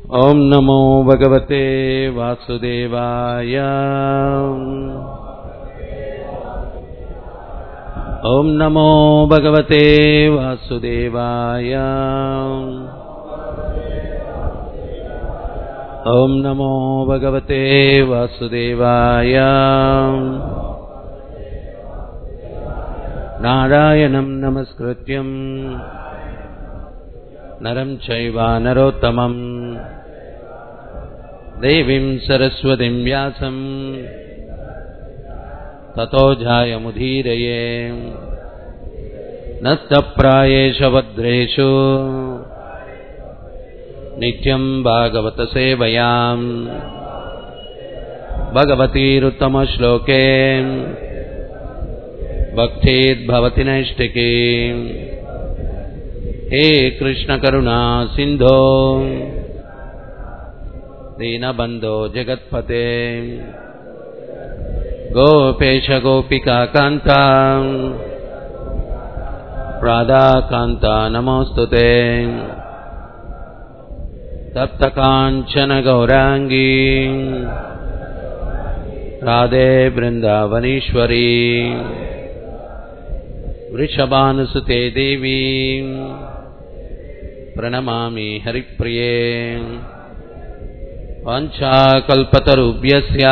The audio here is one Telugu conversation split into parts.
ॐ नमो भगवते वासुदेवाय ॐ नमो भगवते वासुदेवाय ॐ नमो भगवते वासुदेवाय नारायणं नमस्कृत्यम् नरं चैव नरोत्तमम् देवीं सरस्वतीं व्यासम् ततो जायमुदीरये नस्तप्रायेषु भद्रेषु नित्यं भागवतसेवयाम् भगवतीरुत्तमश्लोके भक्तिर्भवति नैष्टिकी हे कृष्णकरुणा सिन्धो दीनबन्धो जगत्पते गोपेश गोपिकान्ता राधाकान्ता नमोऽस्तु ते तप्तकाञ्चन गौराङ्गी राधे बृन्दावनीश्वरी वृषभानुसुते देवी प्रणमामि हरिप्रिये पञ्चाकल्पतरुभ्यस्य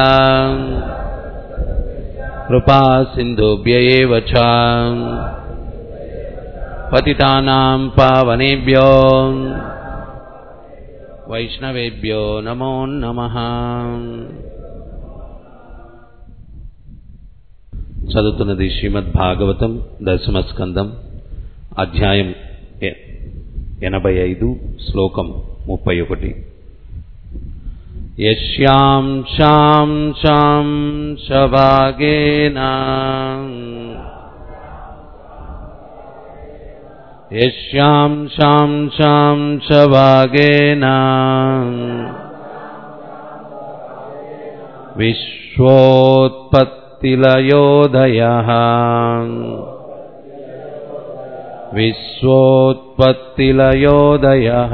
कृपा सिन्धुभ्य एव च पतितानां पावनेभ्यो వైష్ణవేభ్యో నమో నమ చదువుతున్నది శ్రీమద్ భాగవతం దశమస్కందం అధ్యాయం ఎ- ఎనభై ఐదు శ్లోకం ముప్పై ఒకటి యశ్యాం శాం శాం శవాగేనా यस्यां शां शां च वागेन विश्वोत्पत्तिलयोदयः विश्वोत्पत्तिलयोदयः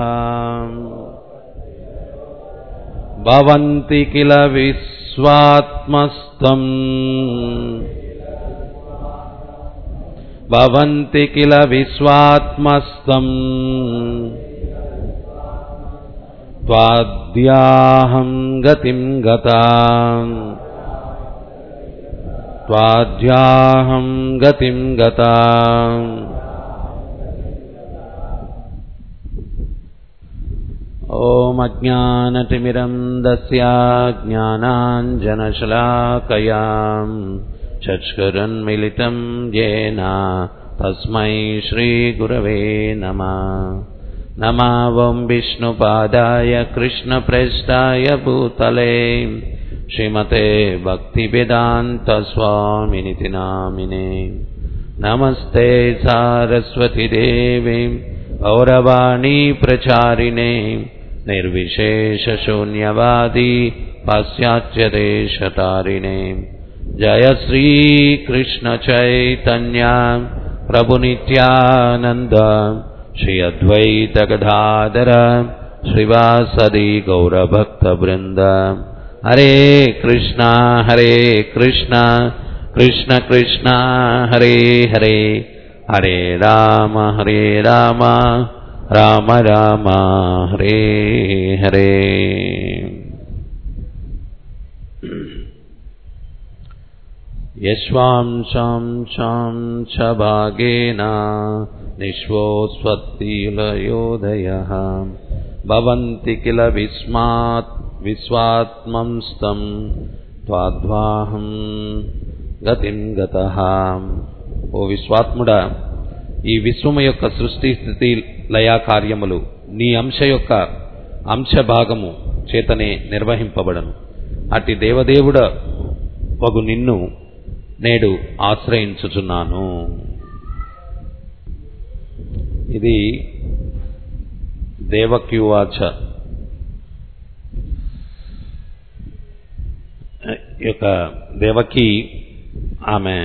भवन्ति किल विश्वात्मस्तम् भवन्ति किल विश्वात्मस्तम् त्वाद्याहं गतिं गता त्वाद्याहं गतिं गता ॐ अज्ञानतिमिरं दस्या ज्ञानाञ्जनशलाकयाम् चक्षुरन्मिलितं येन तस्मै श्रीगुरवे नमः नमावं विष्णुपादाय कृष्णप्रेष्ठाय भूतले श्रीमते भक्तिवेदान्तस्वामिनिति नामिने नमस्ते सारस्वतीदेवीं गौरवाणी प्रचारिणे निर्विशेषशून्यवादी पाश्चात्यदेशतारिणे जय श्रीकृष्णचैतन्य प्रभुनित्यानन्द श्री अद्वैतगदाधर श्रीवासदि गौरभक्तवृन्द हरे कृष्णा हरे कृष्णा कृष्ण कृष्णा हरे हरे हरे राम हरे राम राम राम हरे हरे यश्वांशां शां च भागेन निष्वोत्पत्तिलयोदयः भवन्ति किल विस्मात् विश्वात्मंस्तं त्वाद्वाहं గతిం గత ఓ విశ్వాత్ముడా ఈ విశ్వము యొక్క సృష్టి స్థితి లయా కార్యములు నీ అంశ యొక్క అంశ భాగము చేతనే నిర్వహింపబడను అట్టి దేవదేవుడ పగు నిన్ను నేడు ఆశ్రయించుచున్నాను ఇది దేవక్యువాచ ఈ యొక్క దేవకి ఆమె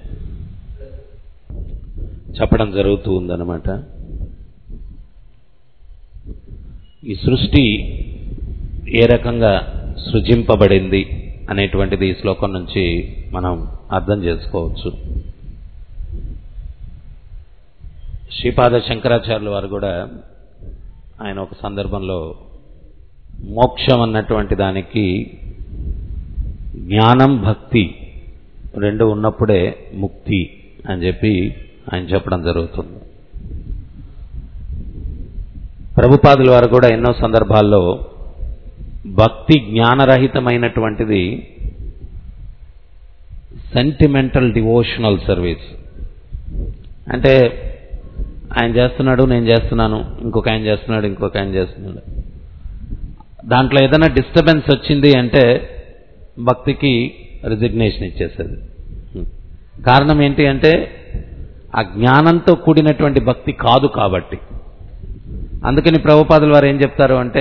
చెప్పడం జరుగుతూ ఉందన్నమాట ఈ సృష్టి ఏ రకంగా సృజింపబడింది అనేటువంటిది ఈ శ్లోకం నుంచి మనం అర్థం చేసుకోవచ్చు శ్రీపాద శంకరాచార్యుల వారు కూడా ఆయన ఒక సందర్భంలో మోక్షం అన్నటువంటి దానికి జ్ఞానం భక్తి రెండు ఉన్నప్పుడే ముక్తి అని చెప్పి ఆయన చెప్పడం జరుగుతుంది ప్రభుపాదుల వారు కూడా ఎన్నో సందర్భాల్లో భక్తి జ్ఞానరహితమైనటువంటిది సెంటిమెంటల్ డివోషనల్ సర్వీస్ అంటే ఆయన చేస్తున్నాడు నేను చేస్తున్నాను ఇంకొక ఆయన చేస్తున్నాడు ఇంకొక ఆయన చేస్తున్నాడు దాంట్లో ఏదైనా డిస్టర్బెన్స్ వచ్చింది అంటే భక్తికి రిజిగ్నేషన్ ఇచ్చేసేది కారణం ఏంటి అంటే ఆ జ్ఞానంతో కూడినటువంటి భక్తి కాదు కాబట్టి అందుకని ప్రభుపాదుల వారు ఏం చెప్తారు అంటే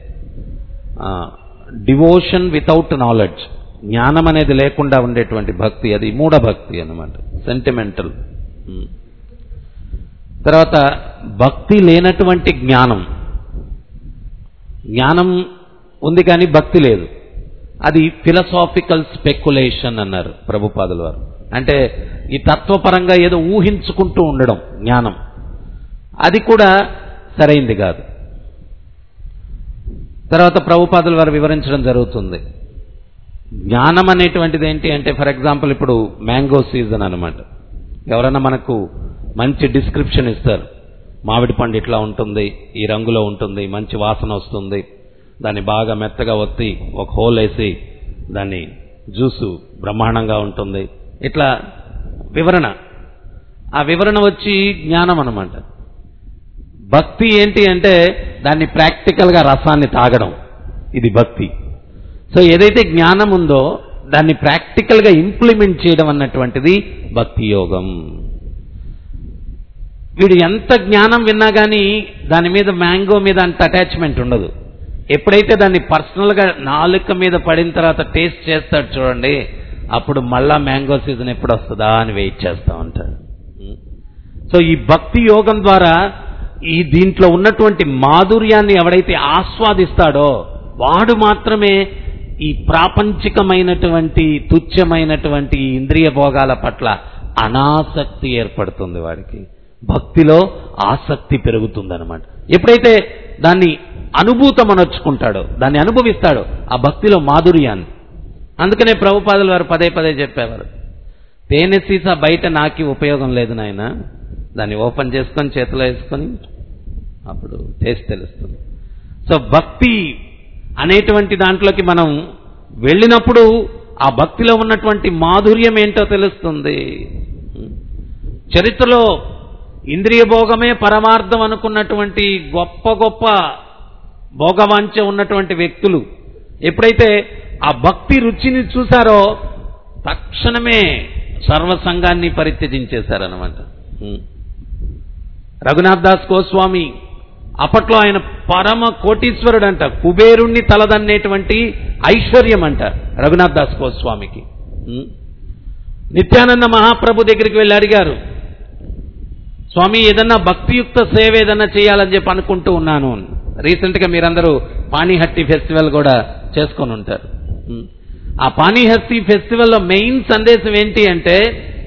డివోషన్ వితౌట్ నాలెడ్జ్ జ్ఞానం అనేది లేకుండా ఉండేటువంటి భక్తి అది మూఢ భక్తి అన్నమాట సెంటిమెంటల్ తర్వాత భక్తి లేనటువంటి జ్ఞానం జ్ఞానం ఉంది కానీ భక్తి లేదు అది ఫిలసాఫికల్ స్పెక్యులేషన్ అన్నారు ప్రభుపాదుల వారు అంటే ఈ తత్వపరంగా ఏదో ఊహించుకుంటూ ఉండడం జ్ఞానం అది కూడా సరైంది కాదు తర్వాత ప్రభుపాదుల వారు వివరించడం జరుగుతుంది జ్ఞానం అనేటువంటిది ఏంటి అంటే ఫర్ ఎగ్జాంపుల్ ఇప్పుడు మ్యాంగో సీజన్ అనమాట ఎవరైనా మనకు మంచి డిస్క్రిప్షన్ ఇస్తారు మామిడి పండు ఇట్లా ఉంటుంది ఈ రంగులో ఉంటుంది మంచి వాసన వస్తుంది దాన్ని బాగా మెత్తగా ఒత్తి ఒక హోల్ వేసి దాన్ని జ్యూసు బ్రహ్మాండంగా ఉంటుంది ఇట్లా వివరణ ఆ వివరణ వచ్చి జ్ఞానం అనమాట భక్తి ఏంటి అంటే దాన్ని ప్రాక్టికల్గా రసాన్ని తాగడం ఇది భక్తి సో ఏదైతే జ్ఞానం ఉందో దాన్ని ప్రాక్టికల్గా ఇంప్లిమెంట్ చేయడం అన్నటువంటిది భక్తి యోగం వీడు ఎంత జ్ఞానం విన్నా కానీ దాని మీద మ్యాంగో మీద అంత అటాచ్మెంట్ ఉండదు ఎప్పుడైతే దాన్ని పర్సనల్గా నాలుక మీద పడిన తర్వాత టేస్ట్ చేస్తాడు చూడండి అప్పుడు మళ్ళా మ్యాంగో సీజన్ ఎప్పుడు వస్తుందా అని వెయిట్ చేస్తూ ఉంటాడు సో ఈ భక్తి యోగం ద్వారా ఈ దీంట్లో ఉన్నటువంటి మాధుర్యాన్ని ఎవడైతే ఆస్వాదిస్తాడో వాడు మాత్రమే ఈ ప్రాపంచికమైనటువంటి తుచ్చమైనటువంటి ఇంద్రియ భోగాల పట్ల అనాసక్తి ఏర్పడుతుంది వాడికి భక్తిలో ఆసక్తి పెరుగుతుందన్నమాట ఎప్పుడైతే దాన్ని అనుభూతం అనొచ్చుకుంటాడో దాన్ని అనుభవిస్తాడో ఆ భక్తిలో మాధుర్యాన్ని అందుకనే ప్రభుపాదుల వారు పదే పదే చెప్పేవారు తేనె సీసా బయట నాకి ఉపయోగం లేదు నాయన దాన్ని ఓపెన్ చేసుకొని చేతిలో వేసుకొని అప్పుడు టేస్ట్ తెలుస్తుంది సో భక్తి అనేటువంటి దాంట్లోకి మనం వెళ్ళినప్పుడు ఆ భక్తిలో ఉన్నటువంటి మాధుర్యం ఏంటో తెలుస్తుంది చరిత్రలో ఇంద్రియ భోగమే పరమార్థం అనుకున్నటువంటి గొప్ప గొప్ప భోగవాంఛ ఉన్నటువంటి వ్యక్తులు ఎప్పుడైతే ఆ భక్తి రుచిని చూశారో తక్షణమే సర్వసంగాన్ని పరిత్యజించేశారనమాట రఘునాథ్ దాస్ గోస్వామి అప్పట్లో ఆయన పరమ కోటీశ్వరుడు అంట కుబేరుణ్ణి తలదన్నేటువంటి ఐశ్వర్యం అంట రఘునాథ్ దాస్ గోస్వామికి నిత్యానంద మహాప్రభు దగ్గరికి వెళ్ళి అడిగారు స్వామి ఏదన్నా భక్తియుక్త సేవ ఏదన్నా చేయాలని చెప్పి అనుకుంటూ ఉన్నాను రీసెంట్గా మీరందరూ పానీహట్టి ఫెస్టివల్ కూడా చేసుకొని ఉంటారు ఆ పానీహస్తి ఫెస్టివల్లో మెయిన్ సందేశం ఏంటి అంటే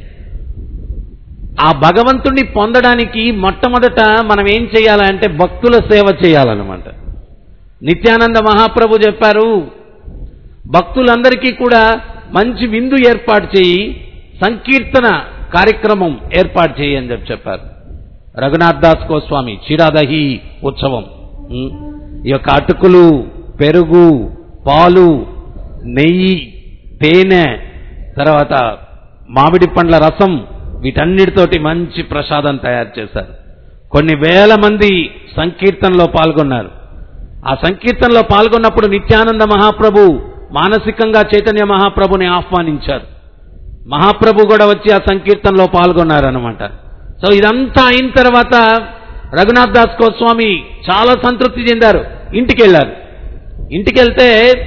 ఆ భగవంతుణ్ణి పొందడానికి మొట్టమొదట మనం ఏం చేయాలంటే భక్తుల సేవ చేయాలన్నమాట నిత్యానంద మహాప్రభు చెప్పారు భక్తులందరికీ కూడా మంచి విందు ఏర్పాటు చేయి సంకీర్తన కార్యక్రమం ఏర్పాటు చేయి అని చెప్పి చెప్పారు రఘునాథ్ దాస్ గోస్వామి చీరాదహి ఉత్సవం ఈ యొక్క అటుకులు పెరుగు పాలు నెయ్యి తేనె తర్వాత మామిడి పండ్ల రసం వీటన్నిటితోటి మంచి ప్రసాదం తయారు చేశారు కొన్ని వేల మంది సంకీర్తనలో పాల్గొన్నారు ఆ సంకీర్తనలో పాల్గొన్నప్పుడు నిత్యానంద మహాప్రభు మానసికంగా చైతన్య మహాప్రభుని ఆహ్వానించారు మహాప్రభు కూడా వచ్చి ఆ సంకీర్తనలో పాల్గొన్నారనమాట సో ఇదంతా అయిన తర్వాత రఘునాథ్ దాస్ గోస్వామి చాలా సంతృప్తి చెందారు ఇంటికి వెళ్ళారు ఇంటికి వెళ్తే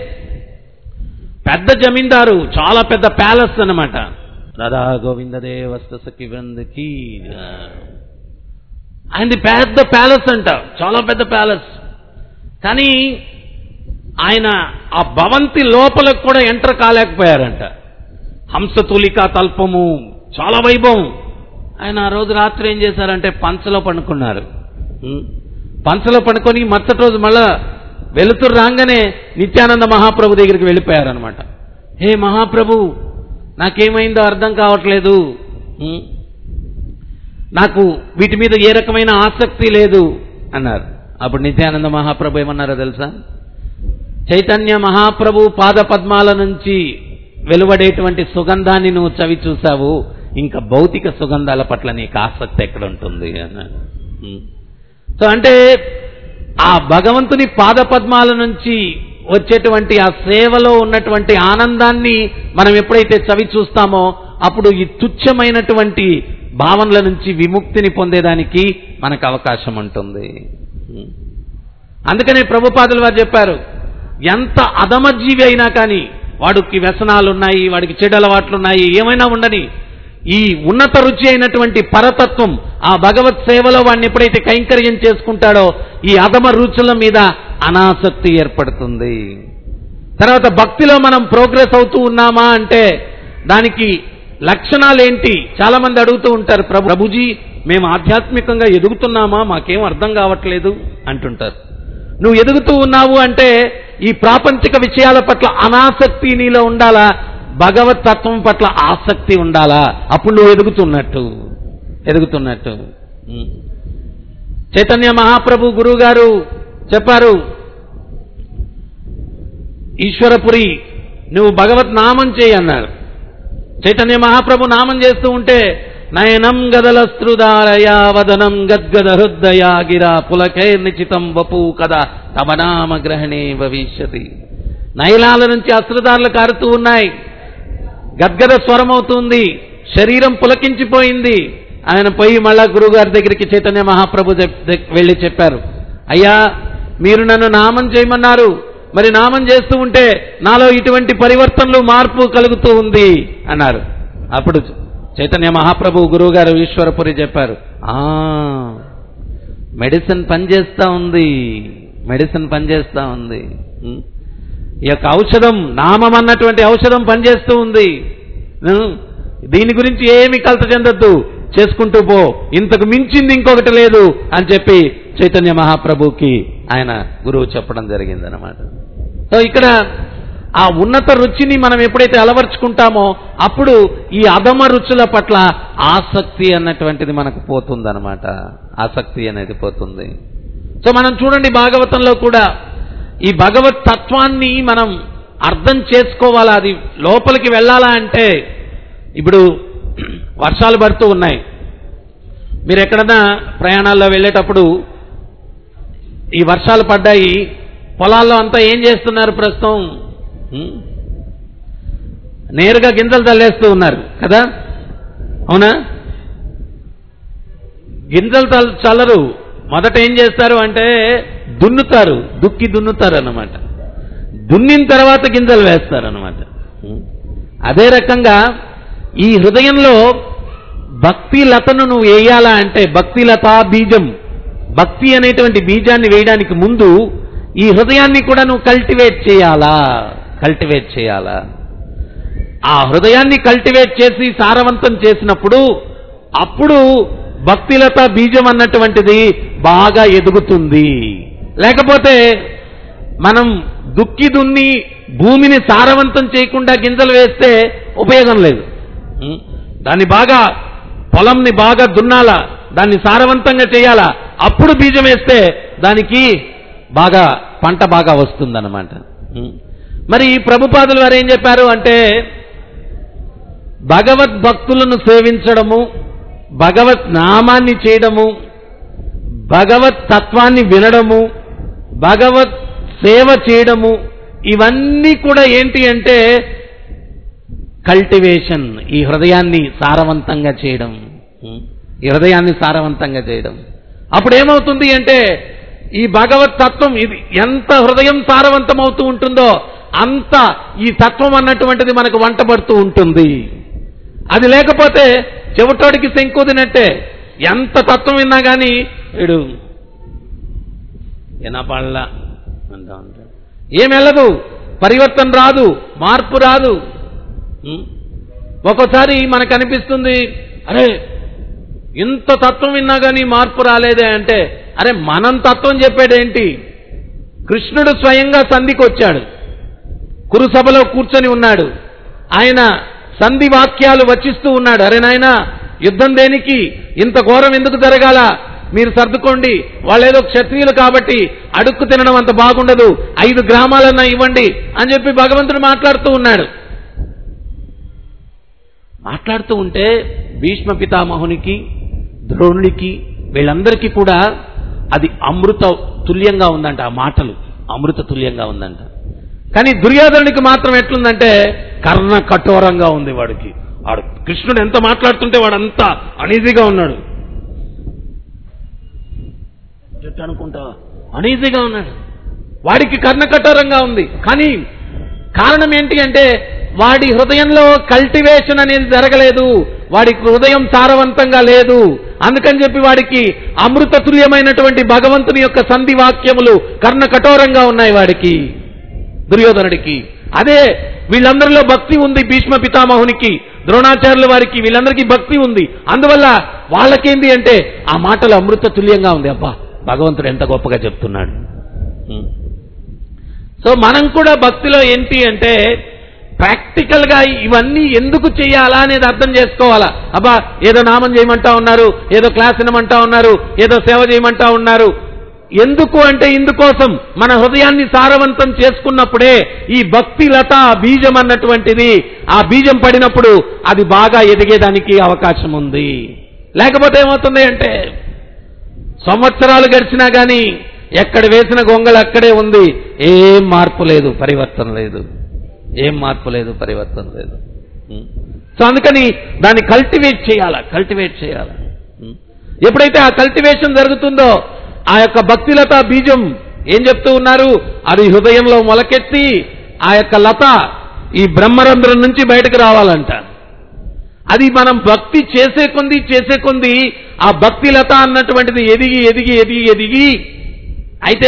పెద్ద జమీందారు చాలా పెద్ద ప్యాలెస్ అనమాట రాధా గోవిందదేవస్త సఖి బృందకి ఆయనది పెద్ద ప్యాలెస్ అంట చాలా పెద్ద ప్యాలెస్ కానీ ఆయన ఆ భవంతి లోపలకు కూడా ఎంటర్ కాలేకపోయారంట హంసతులిక తల్పము చాలా వైభవం ఆయన ఆ రోజు రాత్రి ఏం చేశారంటే పంచలో పండుకున్నారు ఉం. పంచలో పండుకొని మరుసటి రోజు మళ్ళా వెలుతురు రాగానే నిత్యానంద మహాప్రభు దగ్గరికి వెళ్ళిపోయారనమాట హే మహాప్రభు నాకేమైందో అర్థం కావట్లేదు ఉం. నాకు వీటి మీద ఏ రకమైన ఆసక్తి లేదు అన్నారు అప్పుడు నిత్యానంద మహాప్రభు ఏమన్నారో తెలుసా చైతన్య మహాప్రభు పాద పద్మాల నుంచి వెలువడేటువంటి సుగంధాన్ని నువ్వు చవి చూసావు ఇంకా భౌతిక సుగంధాల పట్ల నీకు ఆసక్తి ఎక్కడ ఉంటుంది అన్నాడు ఉం. సో అంటే ఆ భగవంతుని పాద పద్మాల నుంచి వచ్చేటువంటి ఆ సేవలో ఉన్నటువంటి ఆనందాన్ని మనం ఎప్పుడైతే చవి చూస్తామో అప్పుడు ఈ తుచ్చమైనటువంటి భావనల నుంచి విముక్తిని పొందేదానికి మనకు అవకాశం ఉంటుంది ఉం. అందుకనే ప్రభుపాదులు వారు చెప్పారు ఎంత అధమజీవి అయినా కానీ వాడికి వ్యసనాలు ఉన్నాయి వాడికి చెడు అలవాట్లు ఉన్నాయి ఏమైనా ఉండని ఈ ఉన్నత రుచి అయినటువంటి పరతత్వం ఆ భగవత్ సేవలో వాడిని ఎప్పుడైతే కైంకర్యం చేసుకుంటాడో ఈ అధమ రుచుల మీద అనాసక్తి ఏర్పడుతుంది తర్వాత భక్తిలో మనం ప్రోగ్రెస్ అవుతూ ఉన్నామా అంటే దానికి లక్షణాలు ఏంటి చాలా మంది అడుగుతూ ఉంటారు ప్రభు ప్రభుజీ మేము ఆధ్యాత్మికంగా ఎదుగుతున్నామా మాకేం అర్థం కావట్లేదు అంటుంటారు నువ్వు ఎదుగుతూ ఉన్నావు అంటే ఈ ప్రాపంచిక విషయాల పట్ల అనాసక్తి నీలో ఉండాలా భగవత్ తత్వం పట్ల ఆసక్తి ఉండాలా అప్పుడు నువ్వు ఎదుగుతున్నట్టు ఎదుగుతున్నట్టు ఉం. చైతన్య మహాప్రభు గురువు గారు చెప్పారు ఈశ్వరపురి నువ్వు భగవత్ నామం చేయి అన్నారు చైతన్య మహాప్రభు నామం చేస్తూ ఉంటే నయనం గదలస్త్రుదారయా వదనం గద్గద హృదయా గిరా పులకైర్నిచితం వపు కదా తమ నామ గ్రహణే భవిష్యతి నయలాల నుంచి అశ్రుదారులు కారుతూ ఉన్నాయి గద్గద స్వరం అవుతుంది శరీరం పులకించిపోయింది ఆయన పోయి మళ్ళా గురువుగారి దగ్గరికి చైతన్య మహాప్రభు చెప్- దగ్- వెళ్ళి చెప్పారు అయ్యా మీరు నన్ను నామం చేయమన్నారు మరి నామం చేస్తూ ఉంటే నాలో ఇటువంటి పరివర్తనలు మార్పు కలుగుతూ ఉంది అన్నారు అప్పుడు చైతన్య మహాప్రభు గురువు గారు ఈశ్వరపురి చెప్పారు ఆ మెడిసిన్ పనిచేస్తా ఉంది మెడిసిన్ పనిచేస్తా ఉంది ఉం? ఈ యొక్క ఔషధం నామం అన్నటువంటి ఔషధం పనిచేస్తూ ఉంది ఉం? దీని గురించి ఏమి కలత చెందొద్దు చేసుకుంటూ పో ఇంతకు మించింది ఇంకొకటి లేదు అని చెప్పి చైతన్య మహాప్రభుకి ఆయన గురువు చెప్పడం జరిగిందనమాట సో ఇక్కడ ఆ ఉన్నత రుచిని మనం ఎప్పుడైతే అలవర్చుకుంటామో అప్పుడు ఈ అధమ రుచుల పట్ల ఆసక్తి అన్నటువంటిది మనకు పోతుందన్నమాట ఆసక్తి అనేది పోతుంది సో మనం చూడండి భాగవతంలో కూడా ఈ భగవత్ తత్వాన్ని మనం అర్థం చేసుకోవాలా అది లోపలికి వెళ్ళాలా అంటే ఇప్పుడు వర్షాలు పడుతూ ఉన్నాయి మీరు ఎక్కడన్నా ప్రయాణాల్లో వెళ్ళేటప్పుడు ఈ వర్షాలు పడ్డాయి పొలాల్లో అంతా ఏం చేస్తున్నారు ప్రస్తుతం ఉం? నేరుగా గింజలు చల్లేస్తూ ఉన్నారు కదా అవునా గింజలు చల్- చల్లరు మొదట ఏం చేస్తారు అంటే దున్నుతారు దుక్కి దున్నుతారు అన్నమాట దున్నిన తర్వాత గింజలు వేస్తారు అన్నమాట అదే రకంగా ఈ హృదయంలో భక్తి లతను నువ్వు వేయాలా అంటే భక్తి లతా బీజం భక్తి అనేటువంటి బీజాన్ని వేయడానికి ముందు ఈ హృదయాన్ని కూడా నువ్వు కల్టివేట్ చేయాలా కల్టివేట్ చేయాలా ఆ హృదయాన్ని కల్టివేట్ చేసి సారవంతం చేసినప్పుడు అప్పుడు భక్తిలత బీజం అన్నటువంటిది బాగా ఎదుగుతుంది లేకపోతే మనం దుక్కి దున్ని భూమిని సారవంతం చేయకుండా గింజలు వేస్తే ఉపయోగం లేదు ఉం? దాన్ని బాగా పొలంని బాగా దున్నాలా దాన్ని సారవంతంగా చేయాలా అప్పుడు బీజం వేస్తే దానికి బాగా పంట బాగా వస్తుందన్నమాట ఉం? మరి ప్రభుపాదులు వారు ఏం చెప్పారు అంటే భగవద్భక్తులను సేవించడము భగవత్ నామాన్ని చేయడము భగవత్ తత్వాన్ని వినడము భగవత్ సేవ చేయడము ఇవన్నీ కూడా ఏంటి అంటే కల్టివేషన్ ఈ హృదయాన్ని సారవంతంగా చేయడం ఉం? ఈ హృదయాన్ని సారవంతంగా చేయడం అప్పుడు ఏమవుతుంది అంటే ఈ భగవత్ తత్వం ఇది ఎంత హృదయం సారవంతం అవుతూ ఉంటుందో అంత ఈ తత్వం అన్నటువంటిది మనకు వంటబడుతూ ఉంటుంది అది లేకపోతే చెవిటోడికి శంకుదినట్టే ఎంత తత్వం విన్నా కానీ వీడు వినపడలా అంటా ఉంటాడు ఏం వెళ్ళదు పరివర్తన రాదు మార్పు రాదు ఉం? ఒక్కోసారి మనకు అనిపిస్తుంది అరే ఇంత తత్వం విన్నా కానీ మార్పు రాలేదే అంటే అరే మనం తత్వం చెప్పాడేంటి కృష్ణుడు స్వయంగా సంధికి వచ్చాడు కురుసభలో కూర్చొని ఉన్నాడు ఆయన సంధి వాక్యాలు వచిస్తూ ఉన్నాడు అరే నాయన యుద్ధం దేనికి ఇంత ఘోరం ఎందుకు జరగాల మీరు సర్దుకోండి వాళ్ళేదో క్షత్రియులు కాబట్టి అడుక్కు తినడం అంత బాగుండదు ఐదు గ్రామాలన్నా ఇవ్వండి అని చెప్పి భగవంతుడు మాట్లాడుతూ ఉన్నాడు మాట్లాడుతూ ఉంటే భీష్మ పితామహునికి ద్రోణుడికి వీళ్ళందరికీ కూడా అది అమృత తుల్యంగా ఉందంట ఆ మాటలు అమృత తుల్యంగా ఉందంట కానీ దుర్యోధనుడికి మాత్రం ఎట్లుందంటే కర్ణ కఠోరంగా ఉంది వాడికి వాడు కృష్ణుడు ఎంత మాట్లాడుతుంటే వాడంతా అనీజీగా ఉన్నాడు జట్టు అనుకుంటా అనీజీగా ఉన్నాడు వాడికి కర్ణ కఠోరంగా ఉంది కానీ కారణం ఏంటి అంటే వాడి హృదయంలో కల్టివేషన్ అనేది జరగలేదు వాడికి హృదయం సారవంతంగా లేదు అందుకని చెప్పి వాడికి అమృత తుల్యమైనటువంటి భగవంతుని యొక్క సంధి వాక్యములు కర్ణ కఠోరంగా ఉన్నాయి వాడికి దుర్యోధనుడికి అదే వీళ్ళందరిలో భక్తి ఉంది భీష్మ పితామహునికి ద్రోణాచార్యుల వారికి వీళ్ళందరికీ భక్తి ఉంది అందువల్ల వాళ్ళకేంది అంటే ఆ మాటలు అమృత తుల్యంగా ఉంది అబ్బా భగవంతుడు ఎంత గొప్పగా చెప్తున్నాడు ఉం. సో మనం కూడా భక్తిలో ఏంటి అంటే ప్రాక్టికల్ గా ఇవన్నీ ఎందుకు చేయాలా అనేది అర్థం చేసుకోవాలా అబ్బా ఏదో నామం చేయమంటా ఉన్నారు ఏదో క్లాస్ వినమంటా ఉన్నారు ఏదో సేవ చేయమంటా ఉన్నారు ఎందుకు అంటే ఇందుకోసం మన హృదయాన్ని సారవంతం చేసుకున్నప్పుడే ఈ భక్తి లత బీజం అన్నటువంటిది ఆ బీజం పడినప్పుడు అది బాగా ఎదిగేదానికి అవకాశం ఉంది లేకపోతే ఏమవుతుంది అంటే సంవత్సరాలు గడిచినా గాని ఎక్కడ వేసిన గొంగళి అక్కడే ఉంది ఏం మార్పు లేదు పరివర్తన లేదు ఏం మార్పు లేదు పరివర్తన లేదు ఉం. సో అందుకని దాన్ని కల్టివేట్ చేయాల కల్టివేట్ చేయాల ఉం. ఎప్పుడైతే ఆ కల్టివేషన్ జరుగుతుందో ఆ యొక్క భక్తిలత బీజం ఏం చెప్తూ ఉన్నారు అది హృదయంలో మొలకెత్తి ఆ యొక్క లత ఈ బ్రహ్మరంధ్రం నుంచి బయటకు రావాలంట అది మనం భక్తి చేసే కొంది చేసే కొంది ఆ భక్తి లత అన్నటువంటిది ఎదిగి ఎదిగి ఎదిగి ఎదిగి అయితే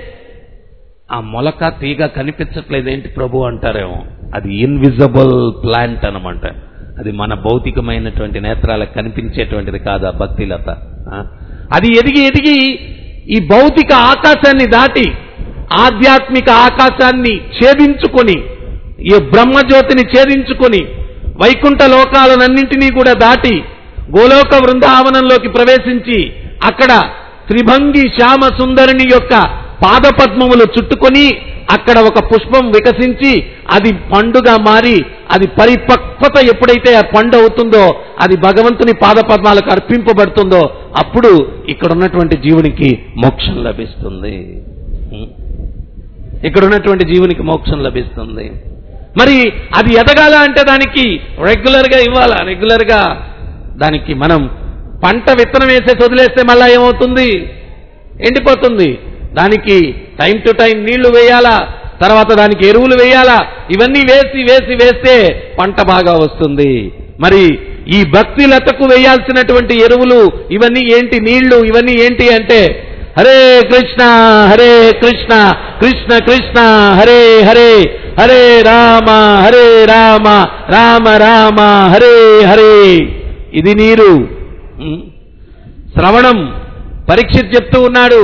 ఆ మొలక తీగ కనిపించట్లేదు ఏంటి ప్రభు అంటారేమో అది ఇన్విజిబుల్ ప్లాంట్ అనమాట అది మన భౌతికమైనటువంటి నేత్రాలకు కనిపించేటువంటిది కాదు ఆ భక్తి లత ఆ? అది ఎదిగి ఎదిగి ఈ భౌతిక ఆకాశాన్ని దాటి ఆధ్యాత్మిక ఆకాశాన్ని ఛేదించుకొని ఈ బ్రహ్మజ్యోతిని ఛేదించుకొని వైకుంఠ లోకాలనన్నింటినీ కూడా దాటి గోలోక వృందావనంలోకి ప్రవేశించి అక్కడ త్రిభంగి శ్యామ సుందరిని యొక్క పాదపద్మములు చుట్టుకొని అక్కడ ఒక పుష్పం వికసించి అది పండుగా మారి అది పరిపక్వత ఎప్పుడైతే ఆ పండు అవుతుందో అది భగవంతుని పాదపద్మాలకు అర్పింపబడుతుందో అప్పుడు ఇక్కడ ఉన్నటువంటి జీవునికి మోక్షం లభిస్తుంది ఉం? ఇక్కడ ఉన్నటువంటి జీవునికి మోక్షం లభిస్తుంది మరి అది ఎదగాల అంటే దానికి రెగ్యులర్ గా ఇవ్వాలా రెగ్యులర్ గా దానికి మనం పంట విత్తనం వేసేసి వదిలేస్తే మళ్ళా ఏమవుతుంది ఎండిపోతుంది దానికి టైం టు టైం నీళ్లు వేయాలా తర్వాత దానికి ఎరువులు వేయాలా ఇవన్నీ వేసి వేసి వేస్తే పంట బాగా వస్తుంది మరి ఈ భక్తి లతకు వేయాల్సినటువంటి ఎరువులు ఇవన్నీ ఏంటి నీళ్లు ఇవన్నీ ఏంటి అంటే హరే కృష్ణ హరే కృష్ణ కృష్ణ కృష్ణ హరే హరే హరే రామ హరే రామ రామ రామ హరే హరే ఇది నీరు ఉం? శ్రవణం పరీక్షిత్ చెప్తూ ఉన్నాడు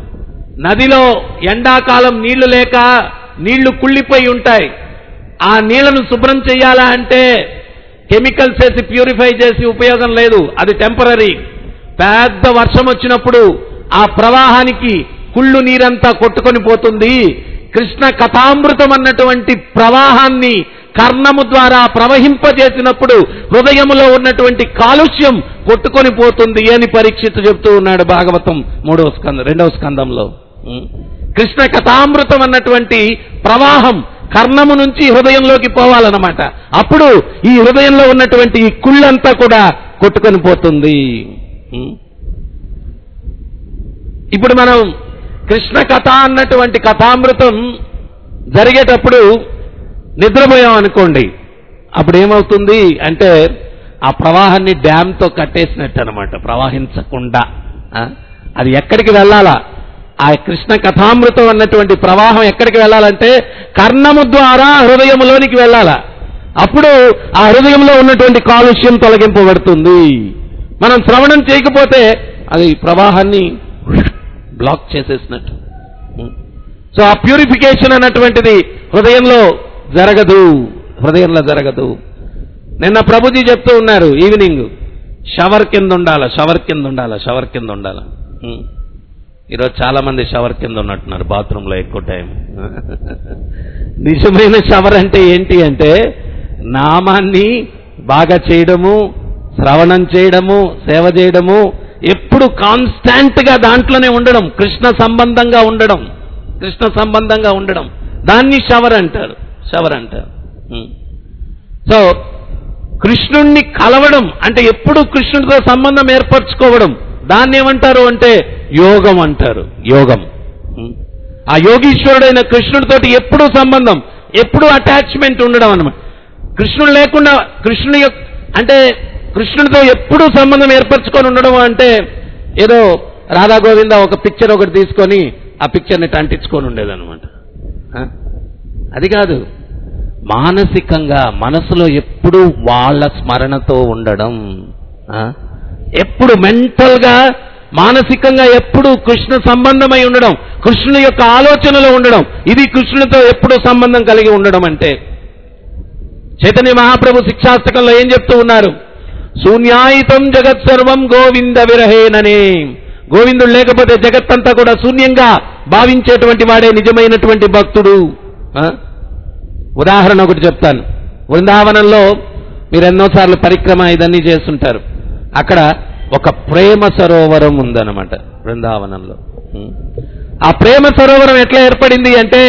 నదిలో ఎండాకాలం నీళ్లు లేక నీళ్లు కుళ్ళిపోయి ఉంటాయి ఆ నీళ్లను శుభ్రం చేయాలా అంటే కెమికల్స్ వేసి ప్యూరిఫై చేసి ఉపయోగం లేదు అది టెంపరీ పెద్ద వర్షం వచ్చినప్పుడు ఆ ప్రవాహానికి కుళ్ళు నీరంతా కొట్టుకొని పోతుంది కృష్ణ కథామృతం అన్నటువంటి ప్రవాహాన్ని కర్ణము ద్వారా ప్రవహింపజేసినప్పుడు హృదయములో ఉన్నటువంటి కాలుష్యం కొట్టుకొని పోతుంది అని పరీక్షిత్ చెప్తూ ఉన్నాడు భాగవతం మూడవ స్కందం రెండవ స్కందంలో ఉం. కృష్ణ కథామృతం అన్నటువంటి ప్రవాహం కర్ణము నుంచి హృదయంలోకి పోవాలన్నమాట అప్పుడు ఈ హృదయంలో ఉన్నటువంటి ఈ కుళ్ళంతా కూడా కొట్టుకొని పోతుంది ఉం. ఇప్పుడు మనం కృష్ణ కథ అన్నటువంటి కథామృతం జరిగేటప్పుడు నిద్రపోయాం అనుకోండి అప్పుడు ఏమవుతుంది అంటే ఆ ప్రవాహాన్ని డ్యామ్తో కట్టేసినట్టు అనమాట ప్రవహించకుండా ఆ? అది ఎక్కడికి వెళ్ళాలా ఆ కృష్ణ కథామృతం అన్నటువంటి ప్రవాహం ఎక్కడికి వెళ్ళాలంటే కర్ణము ద్వారా హృదయములోనికి వెళ్ళాల అప్పుడు ఆ హృదయంలో ఉన్నటువంటి కాలుష్యం తొలగింపబడుతుంది మనం శ్రవణం చేయకపోతే అది ప్రవాహాన్ని బ్లాక్ చేసేసినట్టు సో ఆ ప్యూరిఫికేషన్ అన్నటువంటిది హృదయంలో జరగదు హృదయంలో జరగదు నిన్న ప్రభుజీ చెప్తూ ఉన్నారు ఈవినింగ్ షవర్ కింద ఉండాల షవర్ కింద ఉండాల షవర్ కింద ఉండాల ఉం. ఈరోజు చాలా మంది షవర్ కింద ఉన్నట్టున్నారు బాత్రూంలో ఎక్కువ టైం నిజమైన షవర్ అంటే ఏంటి అంటే నామాన్ని బాగా చేయడము శ్రవణం చేయడము సేవ చేయడము ఎప్పుడు కాన్స్టాంట్ గా దాంట్లోనే ఉండడం కృష్ణ సంబంధంగా ఉండడం కృష్ణ సంబంధంగా ఉండడం దాన్ని షవర్ అంటారు షవర్ అంటారు ఉం. సో కృష్ణుణ్ణి కలవడం అంటే ఎప్పుడు కృష్ణుడితో సంబంధం ఏర్పరచుకోవడం దాన్ని ఏమంటారు అంటే యోగం అంటారు యోగం ఉం. ఆ యోగీశ్వరుడైన కృష్ణుడితోటి ఎప్పుడు సంబంధం ఎప్పుడు అటాచ్మెంట్ ఉండడం అన్నమాట కృష్ణుడు లేకుండా కృష్ణుని యొక్క అంటే కృష్ణుడితో ఎప్పుడు సంబంధం ఏర్పరచుకొని ఉండడం అంటే ఏదో రాధా గోవింద ఒక పిక్చర్ ఒకటి తీసుకొని ఆ పిక్చర్ని అంటించుకొని ఉండేదన్నమాట ఆ? అది కాదు మానసికంగా మనసులో ఎప్పుడు వాళ్ళ స్మరణతో ఉండడం ఆ? ఎప్పుడు మెంటల్ గా మానసికంగా ఎప్పుడు కృష్ణ సంబంధమై ఉండడం కృష్ణుని యొక్క ఆలోచనలో ఉండడం ఇది కృష్ణునితో ఎప్పుడు సంబంధం కలిగి ఉండడం అంటే చైతన్య మహాప్రభు శిక్షాస్తకంలో ఏం చెప్తూ ఉన్నారు శూన్యాయితం జగత్ సర్వం గోవింద విరహేననే గోవిందుడు లేకపోతే జగత్తంతా కూడా శూన్యంగా భావించేటువంటి వాడే నిజమైనటువంటి భక్తుడు ఆ? ఉదాహరణ ఒకటి చెప్తాను బృందావనంలో మీరు ఎన్నోసార్లు పరిక్రమ ఇదన్నీ చేస్తుంటారు అక్కడ ఒక ప్రేమ సరోవరం ఉందన్నమాట బృందావనంలో ఉం. ఆ ప్రేమ సరోవరం ఎట్లా ఏర్పడింది అంటే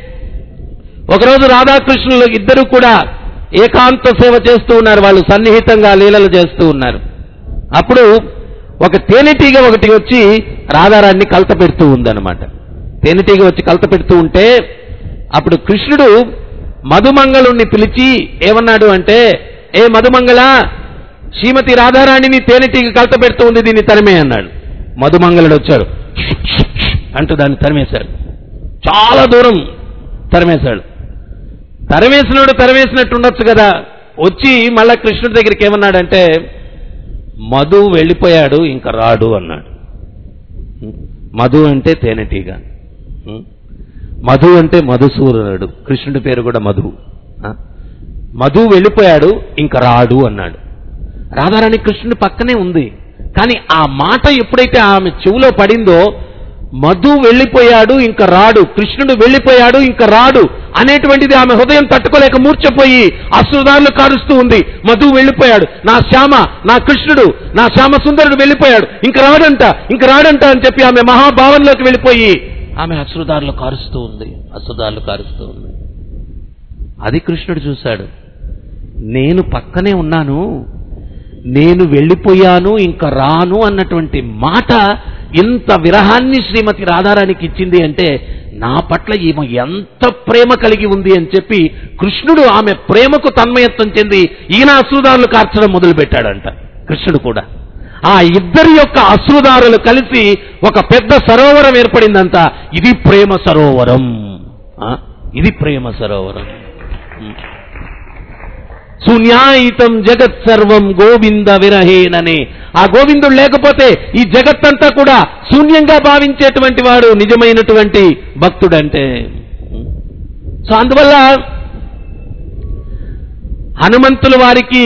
ఒకరోజు రాధాకృష్ణులు ఇద్దరు కూడా ఏకాంత సేవ చేస్తూ ఉన్నారు వాళ్ళు సన్నిహితంగా లీలలు చేస్తూ ఉన్నారు అప్పుడు ఒక తేనెటీగ ఒకటి వచ్చి రాధారాన్ని కలత పెడుతూ ఉందన్నమాట తేనెటీగ వచ్చి కలత పెడుతూ ఉంటే అప్పుడు కృష్ణుడు మధుమంగళుణ్ణి పిలిచి ఏమన్నాడు అంటే ఏ మధుమంగళ శ్రీమతి రాధారాణిని తేనెటీగ కలత పెడుతూ ఉంది దీన్ని తరిమే అన్నాడు మధుమంగళుడు వచ్చాడు అంటూ దాన్ని తరిమేశాడు చాలా దూరం తరిమేశాడు తరిమేసినోడు తరిమేసినట్టు ఉండొచ్చు కదా వచ్చి మళ్ళా కృష్ణుడి దగ్గరికి ఏమన్నాడంటే మధు వెళ్ళిపోయాడు ఇంకా రాడు అన్నాడు ఉం? మధు అంటే తేనెటీగ ఉం? మధు అంటే మధుసూదనుడు కృష్ణుడి పేరు కూడా మధు ఆ? మధు వెళ్ళిపోయాడు ఇంకా రాడు అన్నాడు రాధారాణి కృష్ణుడి పక్కనే ఉంది కానీ ఆ మాట ఎప్పుడైతే ఆమె చెవులో పడిందో మధు వెళ్ళిపోయాడు ఇంకా రాడు కృష్ణుడు వెళ్ళిపోయాడు ఇంకా రాడు అనేటువంటిది ఆమె హృదయం తట్టుకోలేక మూర్చపోయి అశ్రుదారులు కారుస్తూ ఉంది మధు వెళ్ళిపోయాడు నా శ్యామ నా కృష్ణుడు నా శ్యామ సుందరుడు వెళ్ళిపోయాడు ఇంక రాడంట ఇంక రాడంట అని చెప్పి ఆమె మహాభావంలోకి వెళ్ళిపోయి ఆమె అశ్రుదారులు కారుస్తూ ఉంది అశ్రుదారులు కారుస్తూ ఉంది అది కృష్ణుడు చూశాడు నేను పక్కనే ఉన్నాను నేను వెళ్ళిపోయాను ఇంకా రాను అన్నటువంటి మాట ఇంత విరహాన్ని శ్రీమతి రాధారానికి ఇచ్చింది అంటే నా పట్ల ఈమె ఎంత ప్రేమ కలిగి ఉంది అని చెప్పి కృష్ణుడు ఆమె ప్రేమకు తన్మయత్వం చెంది ఈయన అశ్రుదారులు కార్చడం మొదలుపెట్టాడంట కృష్ణుడు కూడా ఆ ఇద్దరి యొక్క అశ్రుదారులు కలిసి ఒక పెద్ద సరోవరం ఏర్పడిందంట ఇది ప్రేమ సరోవరం ఆ? ఇది ప్రేమ సరోవరం ఉం. శూన్యాయితం జగత్ సర్వం గోవింద విరహేనని ఆ గోవిందుడు లేకపోతే ఈ జగత్తంతా కూడా శూన్యంగా భావించేటువంటి వాడు నిజమైనటువంటి భక్తుడంటే సో అందువల్ల హనుమంతుల వారికి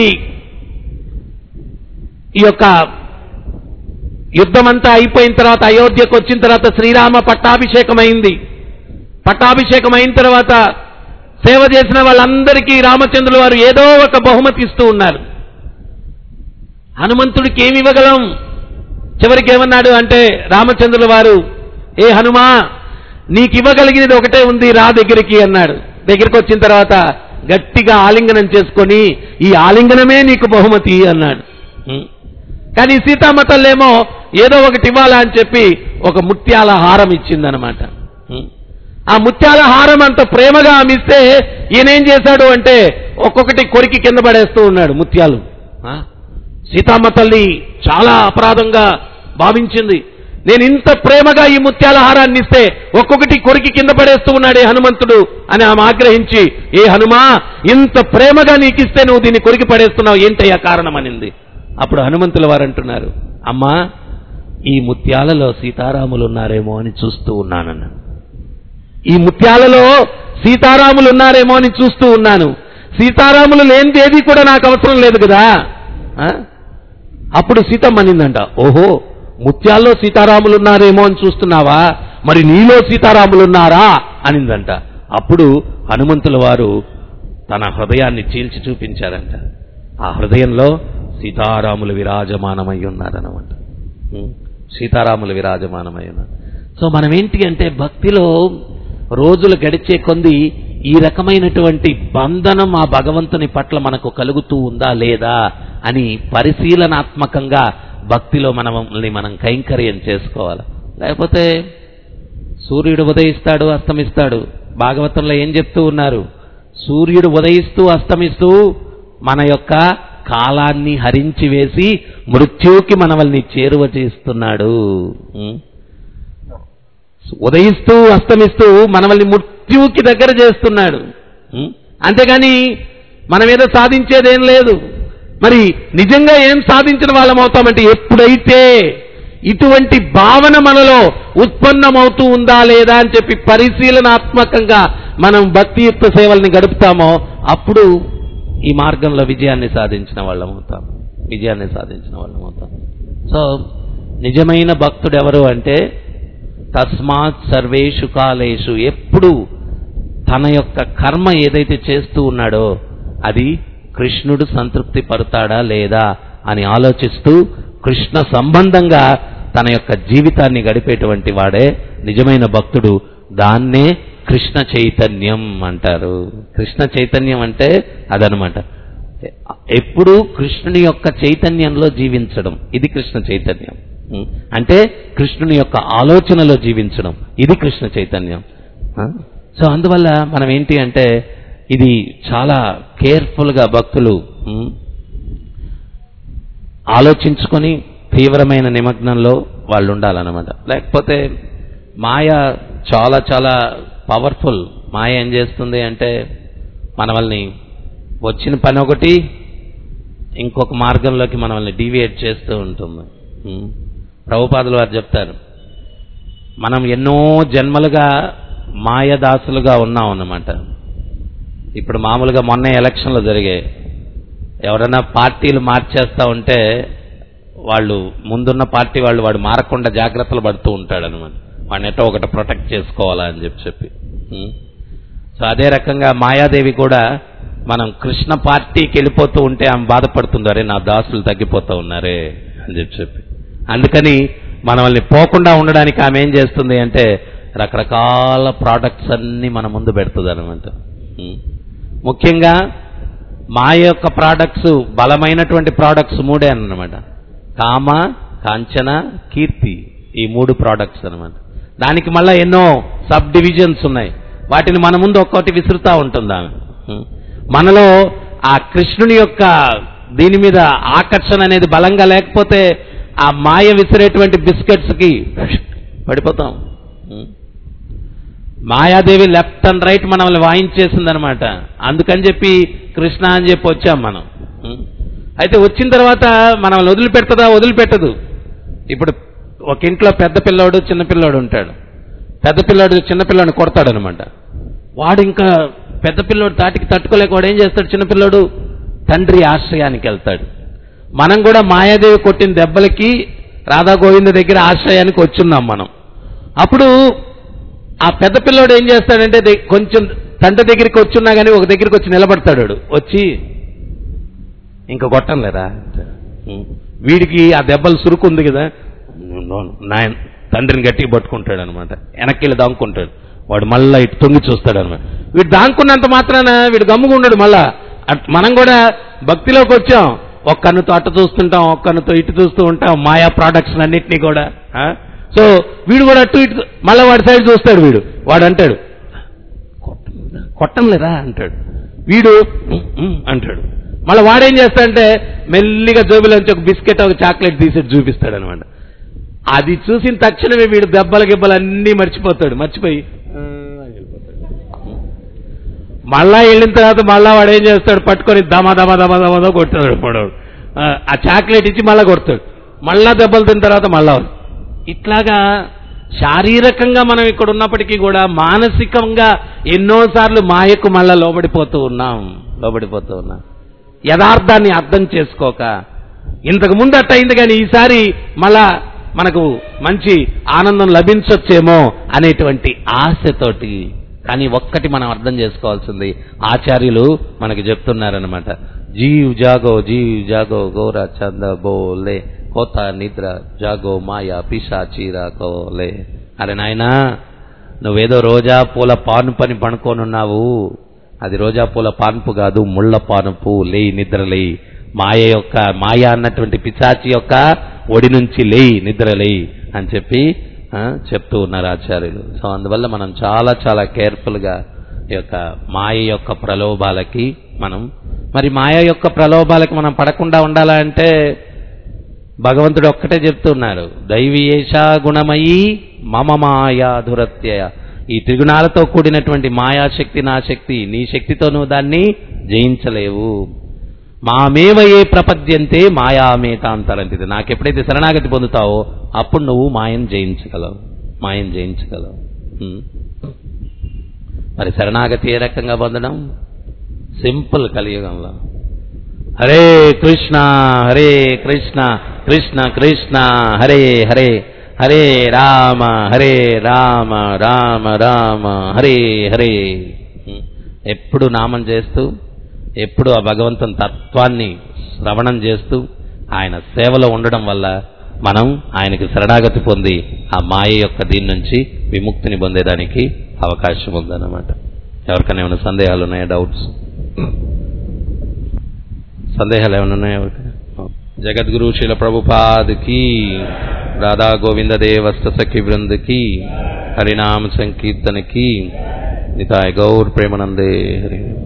ఈ యొక్క యుద్ధం అంతా అయిపోయిన తర్వాత అయోధ్యకు వచ్చిన తర్వాత శ్రీరామ పట్టాభిషేకం అయింది పట్టాభిషేకం అయిన తర్వాత సేవ చేసిన వాళ్ళందరికీ రామచంద్రుల వారు ఏదో ఒక బహుమతి ఇస్తూ ఉన్నారు హనుమంతుడికి ఏమి ఇవ్వగలం చివరికి ఏమన్నాడు అంటే రామచంద్రుల వారు ఏ హనుమా నీకు ఇవ్వగలిగినది ఒకటే ఉంది రా దగ్గరికి అన్నాడు దగ్గరికి వచ్చిన తర్వాత గట్టిగా ఆలింగనం చేసుకొని ఈ ఆలింగనమే నీకు బహుమతి అన్నాడు ఉం. కానీ సీతామ్మ తల్లేమో ఏదో ఒకటి ఇవ్వాలా అని చెప్పి ఒక ముత్యాల హారం ఇచ్చిందనమాట ఉం. ఆ ముత్యాల హారం అంత ప్రేమగా ఆమె ఇస్తే ఈయనేం చేశాడు అంటే ఒక్కొక్కటి కొరికి కింద పడేస్తూ ఉన్నాడు ముత్యాలు ఆ? సీతామ్మ తల్లి చాలా అపరాధంగా భావించింది నేను ఇంత ప్రేమగా ఈ ముత్యాల హారాన్ని ఇస్తే ఒక్కొక్కటి కొరికి కింద పడేస్తూ ఉన్నాడే హనుమంతుడు అని ఆమె ఆగ్రహించి ఏ హనుమా ఇంత ప్రేమగా నీకు ఇస్తే నువ్వు దీన్ని కొరికి పడేస్తున్నావు ఏంటయ్యా కారణం అనింది అప్పుడు హనుమంతుల వారు అంటున్నారు అమ్మా ఈ ముత్యాలలో సీతారాములు ఉన్నారేమో అని చూస్తూ ఉన్నానన్న ఈ ముత్యాలలో సీతారాములు ఉన్నారేమో అని చూస్తూ ఉన్నాను సీతారాములు లేనిదేది కూడా నాకు అవసరం లేదు కదా ఆ? అప్పుడు సీతమ్మ అనిందంట ఓహో ముత్యాల్లో సీతారాములు ఉన్నారేమో అని చూస్తున్నావా మరి నీలో సీతారాములు ఉన్నారా అనిందంట అప్పుడు హనుమంతుల వారు తన హృదయాన్ని చీల్చి చూపించారంట ఆ హృదయంలో సీతారాములు విరాజమానమై ఉన్నారన్నమాట ఉం. సీతారాములు విరాజమానమై ఉన్నారు సో మనం ఏంటి అంటే భక్తిలో రోజులు గడిచే కొంది ఈ రకమైనటువంటి బంధనం ఆ భగవంతుని పట్ల మనకు కలుగుతూ ఉందా లేదా అని పరిశీలనాత్మకంగా భక్తిలో మనల్ని మనం కైంకర్యం చేసుకోవాలి లేకపోతే సూర్యుడు ఉదయిస్తాడు అస్తమిస్తాడు భాగవతంలో ఏం చెప్తూ ఉన్నారు సూర్యుడు ఉదయిస్తూ అస్తమిస్తూ మన యొక్క కాలాన్ని హరించి వేసి మృత్యువుకి మనల్ని చేరువ చేస్తున్నాడు ఉం? ఉదయిస్తూ అస్తమిస్తూ మనల్ని మృత్యువుకి దగ్గర చేస్తున్నాడు ఉం? అంతేగాని మనం ఏదో సాధించేదేం లేదు మరి నిజంగా ఏం సాధించిన వాళ్ళం అవుతామంటే ఎప్పుడైతే ఇటువంటి భావన మనలో ఉత్పన్నమవుతూ ఉందా లేదా అని చెప్పి పరిశీలనాత్మకంగా మనం భక్తియుక్త సేవల్ని గడుపుతామో అప్పుడు ఈ మార్గంలో విజయాన్ని సాధించిన వాళ్ళం అవుతాం విజయాన్ని సాధించిన వాళ్ళం అవుతాం సో నిజమైన భక్తుడు ఎవరు అంటే తస్మాత్ సర్వేషు కాలేషు ఎప్పుడు తన యొక్క కర్మ ఏదైతే చేస్తూ ఉన్నాడో అది కృష్ణుడు సంతృప్తి పడతాడా లేదా అని ఆలోచిస్తూ కృష్ణ సంబంధంగా తన యొక్క జీవితాన్ని గడిపేటువంటి వాడే నిజమైన భక్తుడు దాన్నే కృష్ణ చైతన్యం అంటారు కృష్ణ చైతన్యం అంటే అదనమాట ఎప్పుడు కృష్ణుని యొక్క చైతన్యంలో జీవించడం ఇది కృష్ణ చైతన్యం ఉం? అంటే కృష్ణుని యొక్క ఆలోచనలో జీవించడం ఇది కృష్ణ చైతన్యం ఆ? సో అందువల్ల మనం ఏంటి అంటే ఇది చాలా కేర్ఫుల్గా భక్తులు ఉం? ఆలోచించుకొని తీవ్రమైన నిమగ్నంలో వాళ్ళు ఉండాలన్నమాట లేకపోతే మాయ చాలా చాలా పవర్ఫుల్ మాయ ఏం చేస్తుంది అంటే మనల్ని వచ్చిన పని ఒకటి ఇంకొక మార్గంలోకి మనల్ని డీవియేట్ చేస్తూ ఉంటుంది ఉం. ప్రభుపాదులు వారు చెప్తారు మనం ఎన్నో జన్మలుగా మాయదాసులుగా ఉన్నాం అన్నమాట ఇప్పుడు మామూలుగా మొన్న ఎలక్షన్లు జరిగాయి ఎవరైనా పార్టీలు మార్చేస్తా ఉంటే వాళ్ళు ముందున్న పార్టీ వాళ్ళు వాడు మారకుండా జాగ్రత్తలు పడుతూ ఉంటాడు అనమాట వాడిని ఎట్టో ఒకటి ప్రొటెక్ట్ చేసుకోవాలా అని చెప్పి చెప్పి ఉం. సో అదే రకంగా మాయాదేవి కూడా మనం కృష్ణ పార్టీకి వెళ్ళిపోతూ ఉంటే ఆమె బాధపడుతుంది అరే నా దాసులు తగ్గిపోతూ ఉన్నారే అని చెప్పి చెప్పి అందుకని మనల్ని పోకుండా ఉండడానికి ఆమె ఏం చేస్తుంది అంటే రకరకాల ప్రోడక్ట్స్ అన్ని మన ముందు పెడుతుంది అనమాట ముఖ్యంగా మా యొక్క ప్రోడక్ట్స్ బలమైనటువంటి ప్రోడక్ట్స్ మూడే అన్నమాట కామ కాంచన కీర్తి ఈ మూడు ప్రోడక్ట్స్ అన్నమాట దానికి మళ్ళా ఎన్నో సబ్ డివిజన్స్ ఉన్నాయి వాటిని మన ముందు ఒక్కొక్కటి విసురుతా ఉంటుంది ఆమె ఉం. మనలో ఆ కృష్ణుని యొక్క దీని మీద ఆకర్షణ అనేది బలంగా లేకపోతే ఆ మాయ విసిరేటువంటి బిస్కెట్స్ కి పడిపోతాం ఉం. మాయాదేవి లెఫ్ట్ అండ్ రైట్ మనల్ని వాయించేసిందనమాట అందుకని చెప్పి కృష్ణ అని చెప్పి వచ్చాం మనం ఉం. అయితే వచ్చిన తర్వాత మనల్ని వదిలిపెడుతుందా వదిలిపెట్టదు ఇప్పుడు ఒక ఇంట్లో పెద్ద పిల్లోడు చిన్న పిల్లోడు ఉంటాడు పెద్ద పిల్లోడు చిన్న పిల్లోడిని కొడతాడనమాట వాడు ఇంకా పెద్ద పిల్లోడు తాటికి తట్టుకోలేక వాడు ఏం చేస్తాడు చిన్న పిల్లోడు తండ్రి ఆశ్రయానికి వెళ్తాడు మనం కూడా మాయాదేవి కొట్టిన దెబ్బలకి రాధా గోవింద దగ్గర ఆశ్రయానికి వచ్చున్నాం మనం అప్పుడు ఆ పెద్ద పిల్లోడు ఏం చేస్తాడంటే దే- కొంచెం తండ్రి దగ్గరికి వచ్చున్నా కానీ ఒక దగ్గరికి వచ్చి నిలబడతాడు వాడు. వచ్చి ఇంకా కొట్టం లేదా ఉం. వీడికి ఆ దెబ్బలు సురుకుంది కదా నాయన తండ్రిని గట్టిగా పట్టుకుంటాడు అనమాట వెనక్కి వెళ్ళి దాంకుంటాడు వాడు మళ్ళా ఇటు తొంగి చూస్తాడు అనమాట వీడు దాంకున్నంత మాత్రాన వీడు గమ్ముగా ఉండడు మళ్ళా అట్- మనం కూడా భక్తిలోకి వచ్చాం ఒక కన్నుతో అటు చూస్తుంటాం ఒక కన్నుతో ఇటు చూస్తూ ఉంటాం మాయా ప్రోడక్ట్స్ అన్నిటినీ కూడా ఆ? సో వీడు కూడా అటు ఇటు మళ్ళీ వాడి సైడ్ చూస్తాడు వీడు వాడు అంటాడు "కొట్టం- కొట్టం లేదా అంటాడు వీడు "ఉమ్, ఉమ్" అంటాడు మళ్ళీ వాడేం చేస్తాడంటే మెల్లిగా జోబిలోంచి ఒక బిస్కెట్ ఒక చాక్లెట్ తీసి చూపిస్తాడు అనమాట అది చూసిన తక్షణమే వీడు దెబ్బలు గిబ్బలు అన్నీ మర్చిపోతాడు మర్చిపోయి "ఆ" అని వెళ్ళిపోతాడు. మళ్ళా వెళ్ళిన తర్వాత మళ్ళా వాడు ఏం చేస్తాడు పట్టుకొని దమ దమ దమ దమదో కొడతాడు ఇప్పుడు ఆ చాక్లెట్ ఇచ్చి మళ్ళా కొడతాడు మళ్ళా దెబ్బలు తిన్న తర్వాత మళ్ళా వస్తాడు. ఇట్లాగా శారీరకంగా మనం ఇక్కడ ఉన్నప్పటికీ కూడా మానసికంగా ఎన్నోసార్లు మాయకు మళ్ళా లోబడిపోతూ ఉన్నాం లోబడిపోతూ ఉన్నాం యథార్థాన్ని అర్థం చేసుకోక ఇంతకు ముందు అట్ట అయింది కానీ ఈసారి మళ్ళా మనకు మంచి ఆనందం లభించొచ్చేమో అనేటువంటి ఆశతోటి కానీ ఒక్కటి మనం అర్థం చేసుకోవాల్సింది ఆచార్యులు మనకి చెప్తున్నారనమాట జీవ్ జాగో జీవ్ జాగో గోర చంద బోలే కోత నిద్ర జాగో మాయా పిశాచీరా కోలే అరే నాయనా నువ్వేదో రోజా పూల పానుపని పనుకోనున్నావు అది రోజా పూల పాన్పు కాదు ముళ్ళ పానుపు లేయి నిద్ర లేయి మాయ యొక్క మాయ అన్నటువంటి పిశాచి యొక్క ఒడి నుంచి లేయి నిద్ర లేయి అని చెప్పి ఆ, చెప్తూ ఉన్నారు ఆచార్యులు సో అందువల్ల మనం చాలా చాలా కేర్ఫుల్గా ఈ యొక్క మాయ యొక్క ప్రలోభాలకి మనం మరి మాయ యొక్క ప్రలోభాలకి మనం పడకుండా ఉండాలంటే భగవంతుడు ఒక్కటే చెప్తున్నారు దైవీయేష గుణమయీ మమ మాయా దురత్యయ ఈ త్రిగుణాలతో కూడినటువంటి మాయాశక్తి నా శక్తి నీ శక్తితో నువ్వు దాన్ని జయించలేవు మామేవ ఏ ప్రపద్యంతే మాయామేతాంతరంతిది నాకు ఎప్పుడైతే శరణాగతి పొందుతావో అప్పుడు నువ్వు మాయను జయించగలవు మాయను జయించగలవు హ్మ్. మరి శరణాగతి ఏ రకంగా పొందడం సింపుల్ కలియుగంలో హరే కృష్ణ హరే కృష్ణ కృష్ణ కృష్ణ హరే హరే హరే రామ హరే రామ రామ రామ హరే హరే హ్మ్. ఎప్పుడు నామం చేస్తూ ఎప్పుడు ఆ భగవంతుని తత్వాన్ని శ్రవణం చేస్తూ ఆయన సేవలో ఉండడం వల్ల మనం ఆయనకి శరణాగతి పొంది ఆ మాయ యొక్క దీని నుంచి విముక్తిని పొందేదానికి అవకాశం ఉందన్నమాట ఎవరికైనా ఏమైనా సందేహాలు ఉన్నాయా డౌట్స్ సందేహాలు ఏమైనా ఉన్నాయా ఎవరికైనా జగద్గురు శిల ప్రభుపాద్ కి రాధా గోవింద దేవస్థ సఖి బృంద్ కి హరినామ సంకీర్తన కి నితాయ్ గౌర్ ప్రేమనందే హరి